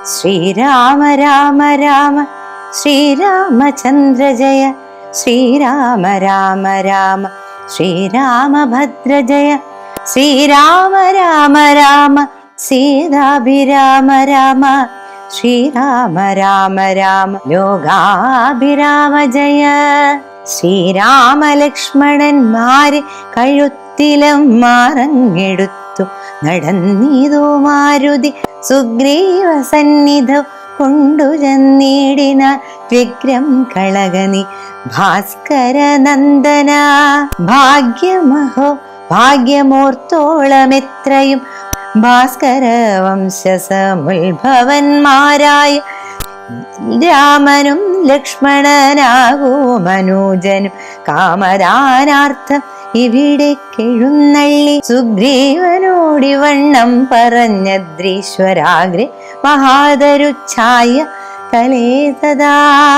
ശ്രീരാമ രാമ രാമ ശ്രീരാമചന്ദ്ര ജയ ശ്രീരാമ രാമ രാമ ശ്രീരാമഭദ്ര ജയ ശ്രീരാമ രാമ രാമ സീതാഭിരാമ രാമ ശ്രീരാമ രാമ രാമ ലോകാഭിരാമ ജയ ശ്രീരാമ ലക്ഷ്മണന്മാരെ കഴുത്തിലും മാറങ്ങെടുത്തു നടന്നിതു മാരുതി സുഗ്രീവ സന്നിധം കൊണ്ടു ചെന്നിടിന വ്യഗ്രം കളകനി ഭാസ്കര നന്ദന ഭാഗ്യമഹോ ഭാഗ്യമോർത്തോളമെത്രയും ഭാസ്കര വംശസമുത്ഭവന്മാരായ രാമനും ലക്ഷ്മണനാകൂ മനോജനും കാമദാനാർത്ഥം ഇവിടെ കെഴുന്നള്ളി സുഗ്രീവനോടി വണ്ണം പറഞ്ഞദ്രീശ്വരാഗ്രെ മഹാതരുച്ഛായ തലേ തഥാ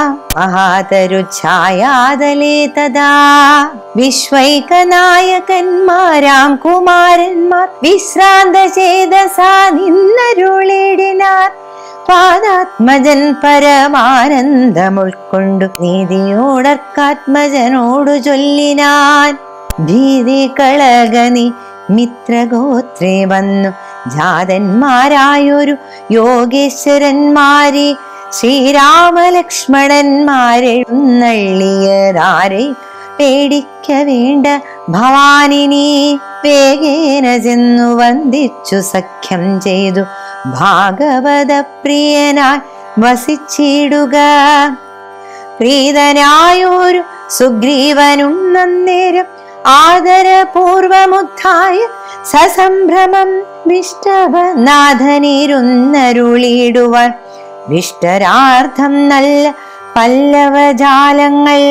മഹാതരുച്ഛായാതലേ തഥാ വിശ്വൈകനായകന്മാരാം കുമാരന്മാർ വിശ്രാന്ത ചേതസാ നിന്നരുളിടിനാർ പാദാത്മജൻ പരമാനന്ദം ഉൾക്കൊണ്ടു നീതിയോടർക്കാത്മജനോടു ചൊല്ലിനാൻ ഭീതി കളകനി മിത്രഗോത്രേ വന്നു ജാതന്മാരായൊരു യോഗേശ്വരന്മാരെ ശ്രീരാമലക്ഷ്മണന്മാരെഴുന്നള്ളിയതാരെ പേടിക്ക വേണ്ട ഭവാനിനി വേഗേന ചെന്നു വന്ദിച്ചു സഖ്യം ചെയ്തു ഭാഗവത പ്രിയനായി വസിച്ചിടുക പ്രീതനായൊരു സുഗ്രീവനും നന്നേരം ആദരപൂർവമുദ്ധായ സസംഭ്രമം വിഷ്ടവനാഥനിരുന്നരുളിയിടുവാൻ വിഷ്ടരാർത്ഥം നല്ല പല്ലവജാലങ്ങൾ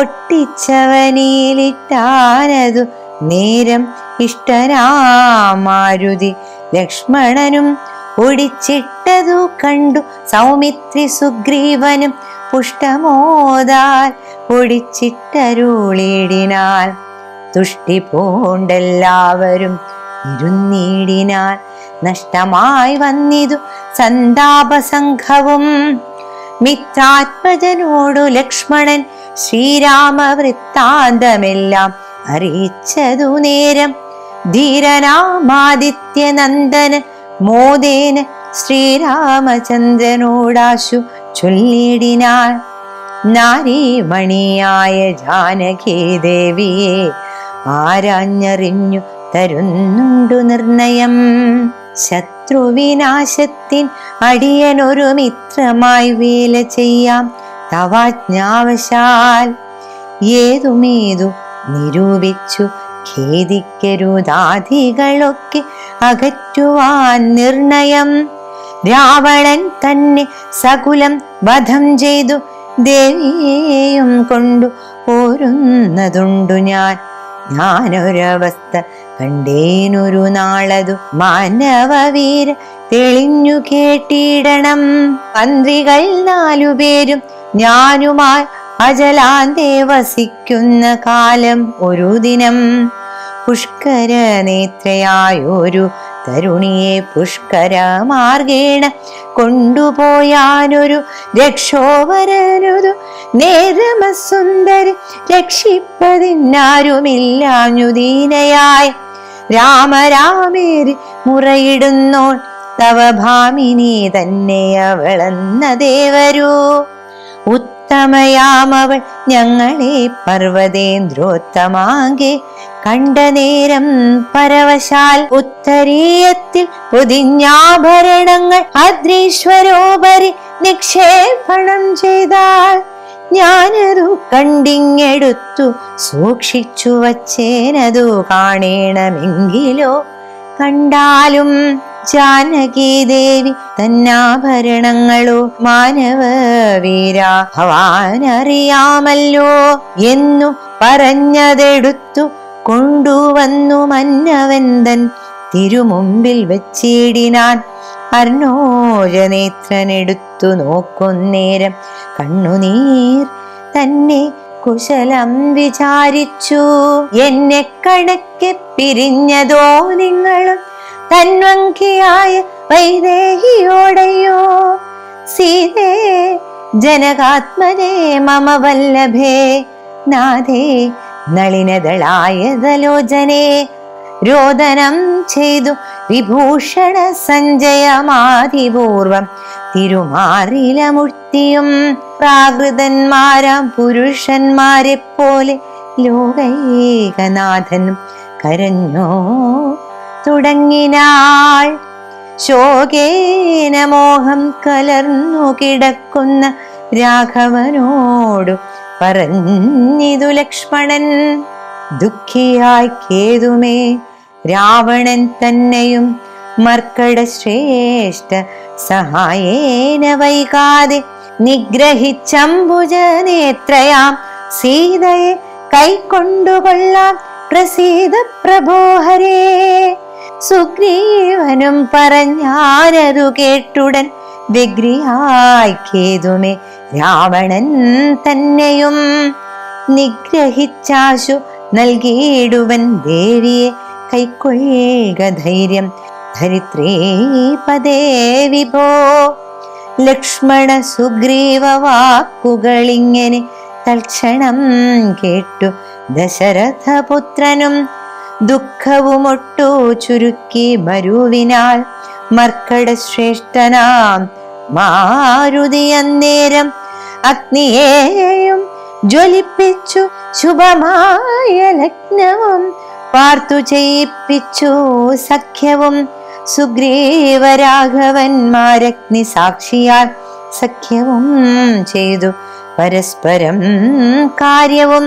പൊട്ടിച്ചവനിലിട്ടാനതു നേരം ഇഷ്ടരാമാരുതി ലക്ഷ്മണനും ഒടിച്ചിട്ടതു കണ്ടു സൗമിത്രി സുഗ്രീവനും പുഷ്ടമോദാൽ ഒടിച്ചിട്ടരുളിടിനാൽ തുഷ്ടി പൂണ്ടെല്ലാവരും ഇരുന്നിടിനാൽ നഷ്ടമായി വന്നിതു സന്താപസംഘവും മിത്രാത്മജനോടു ലക്ഷ്മണൻ ശ്രീരാമ വൃത്താന്തമെല്ലാം അറിയിച്ചതു നേരം ധീരനാമാദിത്യനന്ദന് മോദേന ശ്രീരാമചന്ദ്രനോടാശു ചൊല്ലിടിനാൻ നാരീമണിയായ ജാനകി ദേവിയെ ആരാഞ്ഞറിഞ്ഞു തരുന്നുണ്ടു നിർണയം ശത്രുവിനാശത്തിൻ അടിയനൊരു മിത്രമായി വേല ചെയ്യാം തവാജ്ഞാവശാൽ ഏതുമേതു നിരൂപിച്ചു ഖേദിക്കരുതാദികളൊക്കെ അകറ്റുവാൻ നിർണയം രാവണൻ തന്നെ സകുലം വധം ചെയ്തു ദേവിയെയും കൊണ്ടു പോരുന്നതുണ്ടു ഞാൻ ഞാനൊരവസ്ഥ കണ്ടേനൊരു നാളതു മാനവവീര തെളിഞ്ഞു കേട്ടിടണം മന്ത്രികൾ നാലുപേരും ഞാനുമായി അജലാന്തേ വസിക്കുന്ന കാലം ഒരു ദിനം പുഷ്കര നേത്രയായൊരു തരുണിയെ പുഷ്കര മാർഗേണ കൊണ്ടുപോയാനൊരു രക്ഷോവരനൊരു നേരമസുന്ദരി രക്ഷിപ്പതിനാരുമില്ലാഞ്ഞു ദീനയായി രാമരാമേരി മുറയിടുന്നോൾ തവ ഭാമിനി തന്നെ അവളെന്ന ദേവരൂ ഉത്തമയാമവൾ ഞങ്ങളെ പർവ്വതേന്ദ്രോത്തമാകെ കണ്ട നേരം പരവശാൽ ഉത്തരീയത്തിൽ പൊതിഞ്ഞാഭരണങ്ങൾ അദ്രീശ്വരോപരി നിക്ഷേപണം ചെയ്താൽ ഞാനതു കണ്ടിങ്ങെടുത്തു സൂക്ഷിച്ചു വച്ചേനതു കാണേണമെങ്കിലോ കണ്ടാലും ജാനകി ദേവി തന്നാഭരണങ്ങളോ മാനവ വീര ഭവാനറിയാമല്ലോ എന്നു പറഞ്ഞതെടുത്തു കൊണ്ടുവന്നു മന്നവന്തൻ തിരുമുമ്പിൽ വെച്ചിടിനാൻ അർണോജനേത്രനെടുത്തു നോക്കുന്നേരം കണ്ണുനീർ തന്നെ കുശലം വിചാരിച്ചു എന്നെ കണക്കെ പിരിഞ്ഞതോ നിങ്ങളും തന്വങ്കിയായ വൈദേഹിയോടയോ സീതേ ജനകാത്മജേ മമ വല്ലഭേ നാഥേ നളിനദളായതലോചനേ രോദനം ചെയ്തു വിഭൂഷണ സഞ്ജയമാതിപൂർവം തിരുമാറിലമുഴ്ത്തിയും പ്രാകൃതന്മാരാം പുരുഷന്മാരെ പോലെ ലോകൈകനാഥനും കരഞ്ഞോ തുടങ്ങിനാൾ ശോകേന മോഹം കലർന്നു കിടക്കുന്ന രാഘവനോടു പറഞ്ഞിതു ലക്ഷ്മണൻ ദുഃഖിയായി കേതുമേ രാവണൻ തന്നെയും മർക്കട ശ്രേഷ്ഠ സഹായേന വൈകാതെ നിഗ്രഹിച്ചംബുജ നേത്രയാം സീതയെ കൈക്കൊണ്ടുകൊള്ളാം പ്രസീത പ്രഭോഹരേ സുഗ്രീവനും പറഞ്ഞാനതു കേട്ടുടൻ വിഗ്രിയായി കേതുമേ രാവണൻ തന്നെയും നിഗ്രഹിച്ചാശു നൽകിയിടുവൻ ദേവിയെ കൈക്കൊള്ളുക ധൈര്യം ധരിത്രീപദേ വിഭോ ലക്ഷ്മണ സുഗ്രീവ വാക്കുകളിങ്ങനെ തൽക്ഷണം കേട്ടു ദശരഥപുത്രനും ദുഃഖവുമൊട്ടു ചുരുക്കി മരുവിനാൽ മർക്കട ശ്രേഷ്ഠനാം മാരുതി അന്നേരം അഗ്നിയേയും ജ്വലിപ്പിച്ചു ശുഭമായ ലഗ്നവും പാർത്തു ചെയ്യിപ്പിച്ചു സഖ്യവും സുഗ്രീവരാഘവന്മാരഗ്നി സാക്ഷിയാൽ സഖ്യവും ചെയ്തു പരസ്പരം കാര്യവും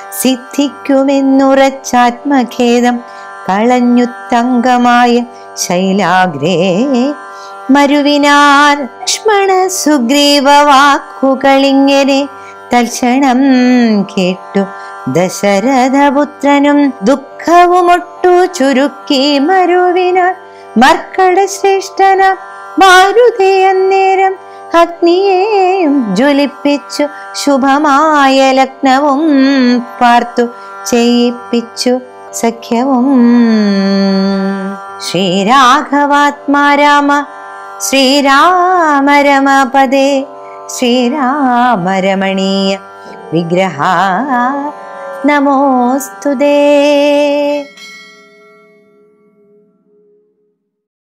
സിദ്ധിക്കുമെന്നുറച്ചാത്മഖേദം കളഞ്ഞു തങ്കമായ ശൈലാഗ്രേ മരുവിനാർ ലക്ഷ്മണ സുഗ്രീവ വാക്കുകളിങ്ങനെ തൽക്ഷണം കേട്ടു ദശരഥപുത്രനും ദുഃഖവുമൊട്ടു ചുരുക്കി മരുവിനാൽ മർക്കട ശ്രേഷ്ഠന മാരുതി അന്നേരം അഗ്നിയെയും ജ്വലിപ്പിച്ചു ശുഭമായ ലഗ്നവും പാർത്തു ചെയ്യിപ്പിച്ചു സഖ്യവും ശ്രീരാഘവാത്മാരാമ ശ്രീരാമ രമപദേ ശ്രീരാമരമണീയ വിഗ്രഹ നമോസ്തുതേ